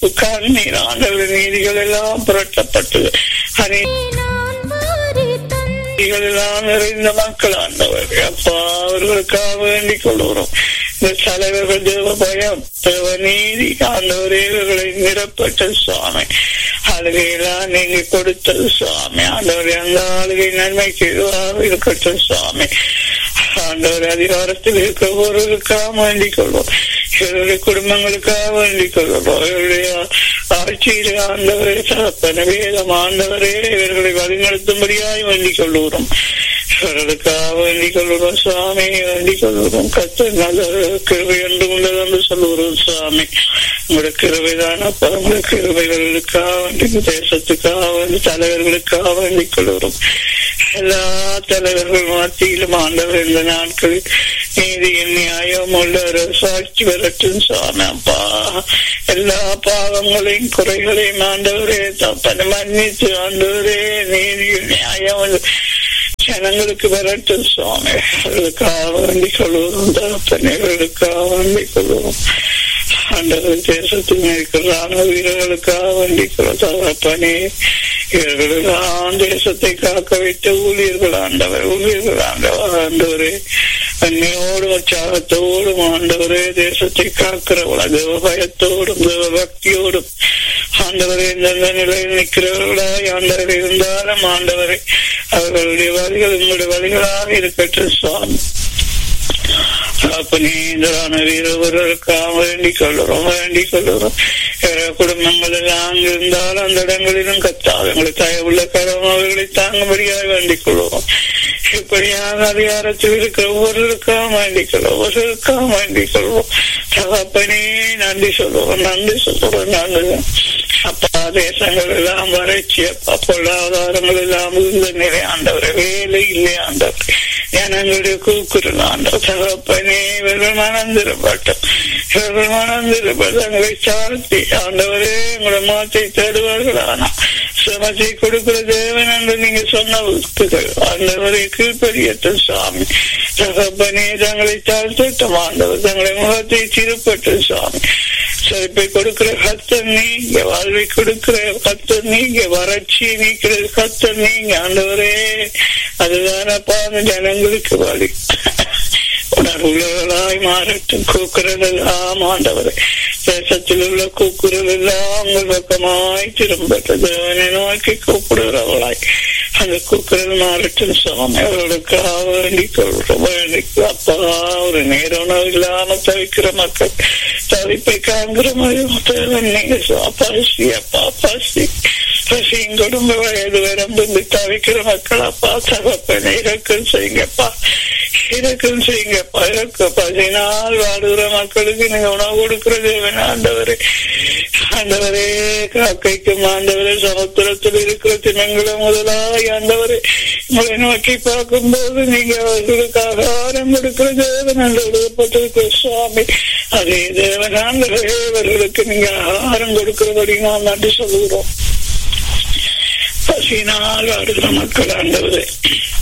தவிப்பு கண்ணீர் ஆண்டவர் நீதிகள் எல்லாம் புரட்டப்பட்டது அநே நீதிகள் எல்லாம் நிறைந்த மக்கள் ஆண்டவர் அப்பா அவர்களுக்காக வேண்டிக் கொள்கிறோம் இந்த தலைவர்கள் தேவ பயம் தேவ நீதி ஆண்டவரே இவர்களை நிரப்பட்ட சுவாமி அழுகையெல்லாம் நீங்க கொடுத்தது சுவாமி ஆண்டவர் அந்த அழுகை நன்மைக்கு இதுவாக இருக்கட்டும் சுவாமி ஆண்டவர் அதிகாரத்தில் இருக்கிறவர்களுக்காக வேண்டிக் கொள்வோம் இவருடைய குடும்பங்களுக்காக வேண்டிக் கொள்வோம் இவருடைய ஆட்சியிலே ஆண்டவரே தகப்பன வேதம் ஆண்டவரே இவர்களை வழிநடத்தும்படியாய் வேண்டிக் கொள்ளுகிறோம் இவர்களுக்காக வேண்டிக் கொள்ளுகிறோம் சுவாமி வேண்டிக் கொள்ளுகிறோம் கத்த நல்ல கிருவை என்று உள்ளது என்று சொல்லுகிறோம் சுவாமி உங்களுடைய கிருவைதான் அப்பா உங்களுடைய கிருவைகளுக்காக வேண்டி தேசத்துக்காக வேண்டி தலைவர்களுக்காக வேண்டிக் கொள்கிறோம் எல்லா தலைவர்கள் மத்தியிலும் ஆண்டவர் இந்த நாட்களில் நீதியின் நியாயம் உள்ள ஒரு சாட்சி வரட்டும் சுவாமி அப்பா எல்லா பாவங்களையும் குறைகளையும் ஆண்டவரே தப்பனை மன்னித்து ஆண்டவரே நீதியின் நியாயம் ஜனங்களுக்கு வரட்டும் சுவாமி அவர்களுக்காக வேண்டிக் கொள்வோம் தகப்பனைகளுக்காக வேண்டிக் கொள்வோம் ஆண்டவர் தேசத்தில் இருக்கிற ராணுவ வீரர்களுக்காக வேண்டிக் கொள்வோம் தகப்பனே இவர்களெல்லாம் தேசத்தை காக்க வைத்த ஊழியர்கள் ஆண்டவர் ஊழியர்கள் ஆண்டவர் ஆண்டவரே அன்னையோடும் உற்சாகத்தோடும் ஆண்டவரே தேசத்தை காக்கிறவளா தேவ பயத்தோடும் தேவ பக்தியோடும் ஆண்டவரை எந்தெந்த நிலையில் நிற்கிறவர்களாய் ஆண்டவர் இருந்தாலும் ஆண்டவரை அவர்களுடைய வழிகள் உங்களுடைய வழிகளாக இருக்கட்டும் சுவாமி நீந்தரான வீரர்களுக்காக வேண்டிக் கொள்ளுறோம் வேண்டிக் கொள்ளுறோம் குடும்பங்கள் எல்லாம் இருந்தாலும் அந்த இடங்களிலும் கத்தாது எங்களை தயவுள்ள கரம் அவர்களை தாங்கும்படியாக வேண்டிக் கொள்வோம் இப்படியாக அதிகாரத்தில் இருக்கிற ஒவ்வொருக்காக வேண்டிக் கொள்வோம் ஒவ்வொருக்காக வேண்டிக் கொள்வோம் தகப்பனே நன்றி சொல்லுவோம் நன்றி சொல்லுவோம் நன்றி அப்பா தேசங்கள் எல்லாம் வறட்சி அப்பா பொருளாதாரங்கள் எல்லாம் இருந்த நிலை ஆண்டவர் வேலை இல்லை ஆண்டவர் ஜனங்களுடைய கூக்குரல் ஆண்டவர் தகப்பனே இவர்கள் மணந்திருப்பட்டும் இவர்கள் மணந்திருப்பது தங்களை சார்த்தி ஆண்டவரே உங்களை மாற்றி தருவார்கள் ஆனா சமத்தை கொடுக்கிற தேவன் என்று நீங்க சொன்ன உத்துகள் ஆண்டவரை கீழ்படியட்டும் சுவாமி தகப்பனே தங்களை தாழ்த்தட்டும் ஆண்டவர் தங்களை முகத்தை திருப்பட்டு சுவாமி செழிப்பை கொடுக்கிற கத்தர் நீங்க வாழ்வை கொடுக்கிற கத்தர் நீங்க வறட்சி நீக்கிறது கத்தர் நீங்க ஆண்டவரே அதுதானப்பா அந்த ஜனங்களுக்கு வழி உணர்வுகளாய் மாறட்டும் கூக்குரல் எல்லாம் ஆண்டவரை தேசத்தில் உள்ள கூக்குரல் எல்லாம் உங்கள் பக்கமாய் திரும்பட்ட தேவனை நோக்கி கூப்பிடுகிறவளாய் அந்த கூக்குரல் மாறட்டும் சுவாமி அவர்களுக்காக வேண்டிக் கொள்றோம் வேண்டிக் அப்பா ஒரு நேர உணவு இல்லாம தவிக்கிற மக்கள் தவிப்பை காண்கிற மாதிரி நீங்க பசி அப்பா பசி பசியும் குடும்ப வயது வரம்பு தவிக்கிற மக்கள் அப்பா தகப்பனை இறக்கம் செய்யுங்கப்பா இறக்கம் செய்யுங்கப்பா இறக்க பசினால் வாடுகிற மக்களுக்கு நீங்க உணவு கொடுக்கிறது ஆண்டவரே ஆண்டவரே காக்கைக்கும் ஆண்டவரே சமுத்திரத்தில் இருக்கிற தினங்களும் முதலாய் ஆண்டவரே உங்களை நோக்கி பார்க்கும்போது நீங்க அவர்களுக்கு ஆகாரம் கொடுக்கிற தேவன் என்று எழுதப்பட்டிருக்கிற சுவாமி அதே தேவன் ஆண்டவரே அவர்களுக்கு நீங்க ஆகாரம் கொடுக்கிறபடி நான் நன்றி சொல்லுகிறோம் பசியினால் வாடுகிற மக்கள் ஆண்டவரே